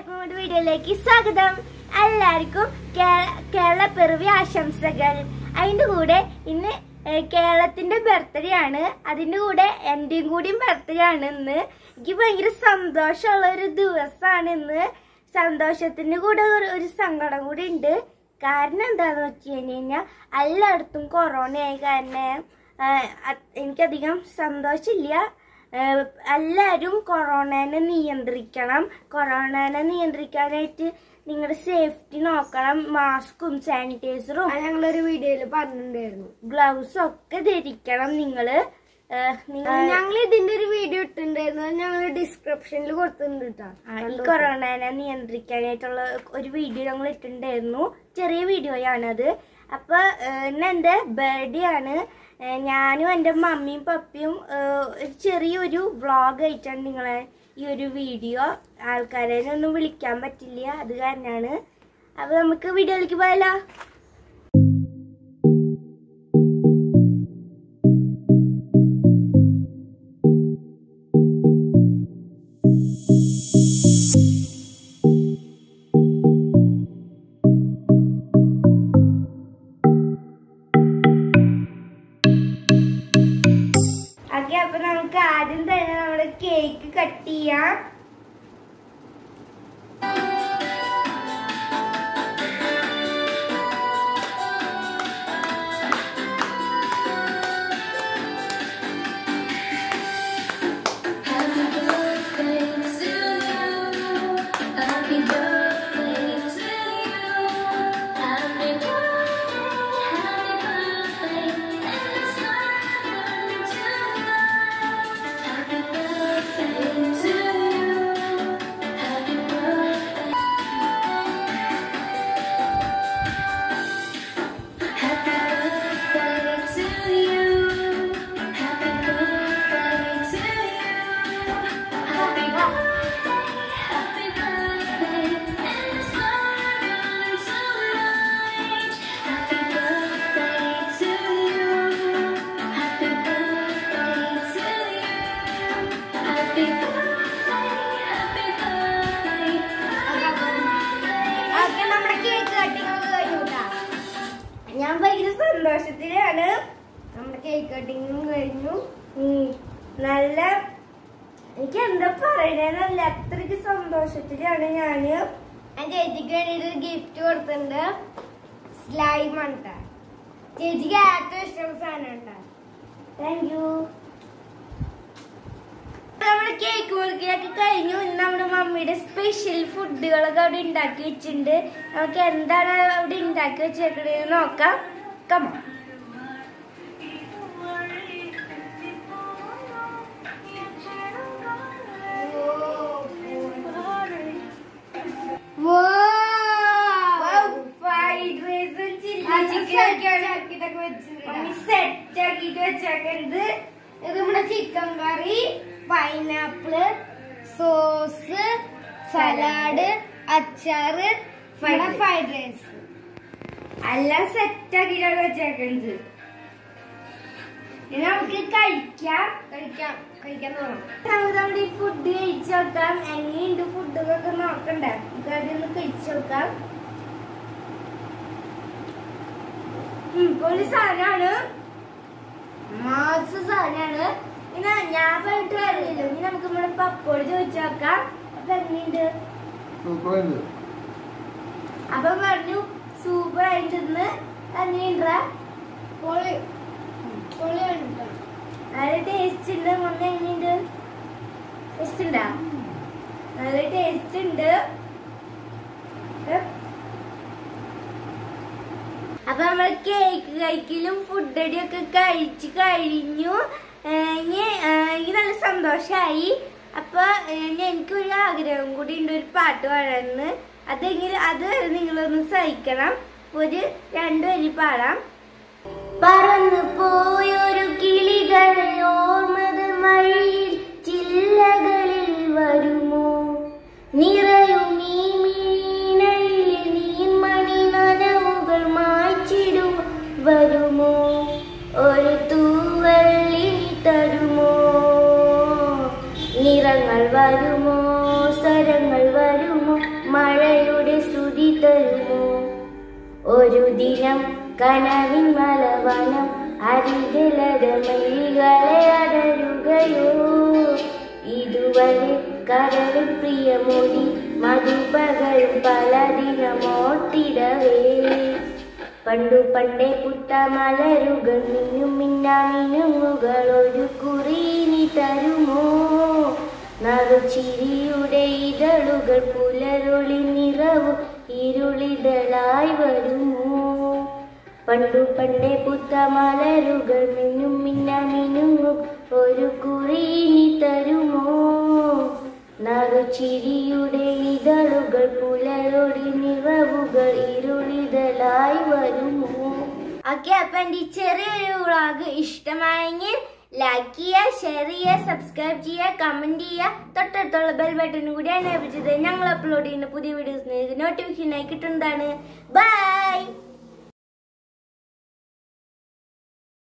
എല്ലാവർക്കും ഒരു വീഡിയോയിലേക്ക് സ്വാഗതം എല്ലാവർക്കും കേ- കേരള പിറവി ആശംസകൾ അതിന്റെ കൂടെ ഇന്ന് ഏ, കേരളത്തിന്റെ ബർത്ത്ഡേ ആണ് അതിന്റെ കൂടെ എന്റെയും കൂടിയും ബർത്ത്ഡേ ആണ് ഇന്ന് എനിക്ക് ഭയങ്കര സന്തോഷമുള്ള ഒരു ദിവസമാണ് ഇന്ന് സന്തോഷത്തിന്റെ കൂടെ ഒരു ഒരു സങ്കടം കൂടി ഉണ്ട് കാരണം എന്താന്ന് വെച്ച് കഴിഞ്ഞാൽ എല്ലായിടത്തും കൊറോണ ആയി കാരണം ആ, അത് എനിക്കധികം സന്തോഷമില്ല ഏഹ് എല്ലാവരും കൊറോണനെ നിയന്ത്രിക്കണം കൊറോണനെ നിയന്ത്രിക്കാനായിട്ട് നിങ്ങളുടെ സേഫ്റ്റി നോക്കണം മാസ്കും സാനിറ്റൈസറും അത് ഞങ്ങളൊരു വീഡിയോയിൽ പറഞ്ഞിട്ടുണ്ടായിരുന്നു ഗ്ലൗസും ഒക്കെ ധരിക്കണം നിങ്ങള് ഏഹ് നിങ്ങൾ ഞങ്ങൾ ഇതിന്റെ ഒരു വീഡിയോ ഇട്ടിട്ടുണ്ടായിരുന്നു അത് ഞങ്ങൾ ഡിസ്ക്രിപ്ഷനിൽ കൊടുത്തിട്ടുണ്ട് കേട്ടോ ആ, ഈ കൊറോണനെ നിയന്ത്രിക്കാനായിട്ടുള്ള ഒരു വീഡിയോ ഞങ്ങൾ ഇട്ടിട്ടുണ്ടായിരുന്നു ചെറിയ വീഡിയോയാണത് അപ്പൊ ഏഹ്, ഇന്ന് എന്റെ ബർത്ത്ഡേ ആണ് ഏഹ്, ഞാനും എന്റെ മമ്മിയും പപ്പിയും ഏഹ്, ഒരു ചെറിയൊരു വ്ളോഗ് ആയിട്ടാണ് നിങ്ങളെ ഈ ഒരു വീഡിയോ ആൾക്കാരെ ഒന്നും വിളിക്കാൻ പറ്റില്ല അത് കാരണമാണ് അപ്പൊ നമുക്ക് വീഡിയോയിലേക്ക് പോയാലോ ഓക്കെ അപ്പൊ നമുക്ക് ആദ്യം തന്നെ നമ്മുടെ കേക്ക് കട്ട് ചെയ്യാം Happy birthday to you. Happy birthday to you. Happy birthday, happy birthday, and it's not tonight. Happy birthday to you. Happy birthday. Happy birthday to you. Happy birthday to you. Happy birthday, happy birthday, and it's not tonight. Happy birthday to you. Happy birthday to you. Happy birthday, happy birthday, happy okay നമ്മുടെ cake cutting ഒക്കെ കഴിഞ്ഞു കേട്ടാ ഞാൻ ഭയങ്കര സന്തോഷത്തിലാണ് നമ്മുടെ cake കട്ടിങ്ങും കഴിഞ്ഞു ഉം. നല്ല എനിക്ക് എന്താ പറയണേന്നല്ല അത്രയ്ക്ക് സന്തോഷത്തിലാണ് ഞാന് ഞാൻ ചേച്ചിക്ക് വേണ്ടിയിട്ട് ഒരു ഗിഫ്റ്റ് കൊടുത്തിട്ടുണ്ട് സ്ലൈം ആണ് ചേച്ചിക്ക് ഏറ്റവും ഇഷ്ടമുള്ള സാധനം ഉണ്ടാ താങ്ക് യു നമ്മുടെ കേക്ക് മുറിക്കലൊക്കെ കഴിഞ്ഞു ഇന്ന് നമ്മുടെ മമ്മിയുടെ സ്പെഷ്യൽ ഫുഡുകളൊക്കെ അവിടെ ഉണ്ടാക്കി വെച്ചിട്ടുണ്ട് നമുക്ക് എന്താണ് അവിടെ ഉണ്ടാക്കി വെച്ചേക്കണേന്ന് നോക്കാം കമ ഫ്രൈഡ് റൈസും ചില്ലി ചിക്കൻ മമ്മി സെറ്റ് ആക്കിയിട്ട് വെച്ചേക്കണത് ഇത് നമ്മുടെ chicken curry pineapple sauce salad അച്ചാറ് Fried rice. ഫ്രൈഡ് റൈസ് എല്ലാം സെറ്റ് ആക്കിയിട്ടാണ് വെച്ചേക്കണത് ഇനി നമുക്ക് കഴിക്കാം കഴിക്കാം കഴിക്കാൻ തുടങ്ങാം നമുക്ക് നമ്മുടെ ഈ ഫുഡ് കഴിച്ചു നോക്കാം എങ്ങനെയുണ്ട് ഫുഡ് എന്നൊക്കെ നോക്കണ്ടേ നമുക്ക് ആദ്യം ഒന്ന് കഴിച്ചു നോക്കാം ഉം, പൊളി സാധനമാണ് മാസ സാധനമാണ് ഇനി ഞാൻ പറഞ്ഞിട്ട് കാര്യമില്ല ഇനി നമുക്ക് നമ്മുടെ പപ്പോട് ചോദിച്ചു നോക്കാം അപ്പൊ എങ്ങനെയുണ്ട് സൂപ്പറായിട്ട് അപ്പൊ പറഞ്ഞു സൂപ്പർ ആയിട്ടിന്ന് എങ്ങനെയുണ്ടാ പൊളി പൊളിയാണ് ട്ടോ. നല്ല ടേസ്റ്റ് ഉണ്ട് മമ്മി എങ്ങനെയുണ്ട് ടേസ്റ്റ് ഉണ്ടാ നല്ല ടേസ്റ്റ് ഉണ്ട് ഏ? അപ്പൊ നമ്മൾ കേക്ക് കഴിക്കലും ഫുഡ് അടിയൊക്കെ കഴിച്ചു കഴിഞ്ഞു ഏ, ഇനി ഏ, എനിക്ക് നല്ല സന്തോഷായി അപ്പൊ ഏ, ഇനി എനിക്കൊരു ആഗ്രഹം കൂടി ഉണ്ട് ഒരു പാട്ട് പാടാന്ന് അതെങ്ങനെ അത് വരെ നിങ്ങളൊന്ന് സഹിക്കണം ഒരു രണ്ടു വരി പാടാം പറന്നു പോയൊരു കിളികളെ ഓർമ്മത് മഴയിൽ ചില്ലകളിൽ വരുമോ നിറയും നീ മീനയിലെ നീമണി നനവുകൾ മായ്ച്ചിടും വരുമോ ഒരു തൂവല്ലിനി തരുമോ നിറങ്ങൾ വരുമോ സ്വരങ്ങൾ വരുമോ മഴയുടെ ശ്രുതി തരുമോ ഒരു ദിനം കനവിൻ മലവനം അരികലരമയികളെ അടരുകയോ ഇതുവരെ കരളിൽ പ്രിയമൊഴി മധുപകരും പല ദിനമോട്ടിടവേ പണ്ടു പണ്ടേ പുട്ട മലരുകൾ മിന്നും മിന്നാമിനുങ്ങുകൾ ഒരു കുറിനി തരുമോ നറുചിരിയുടെ ഇതളുകൾ പുലരൊളി നിറവും ഇരുളിതളായി വരുമോ പണ്ടു പണ്ടേ പുത്ത മലരുകൾ മിന്നും മിന്നാമിനുങ്ങും ഒരു കുറിനി തരുമോ നറുചിരിയുടെ ഇതളുകൾ പുലരൊളി നിറവുകൾ ഇരുളിതളായി വരുമോ ഓക്കെ അപ്പൊ എന്റെ ഈ ചെറിയൊരു വ്ളോഗ് ഇഷ്ടമായെങ്കിൽ ലൈക്ക് ചെയ്യുക ഷെയർ ചെയ്യുക സബ്സ്ക്രൈബ് ചെയ്യുക കമന്റ് ചെയ്യുക തൊട്ടടുത്തുള്ള ബെൽ ബട്ടനും കൂടി എനേബിൾ ചെയ്ത് ഞങ്ങൾ അപ്ലോഡ് ചെയ്യുന്ന പുതിയ വീഡിയോസ് നോട്ടിഫിക്കേഷൻ ആയി കിട്ടുന്നതാണ് ബൈ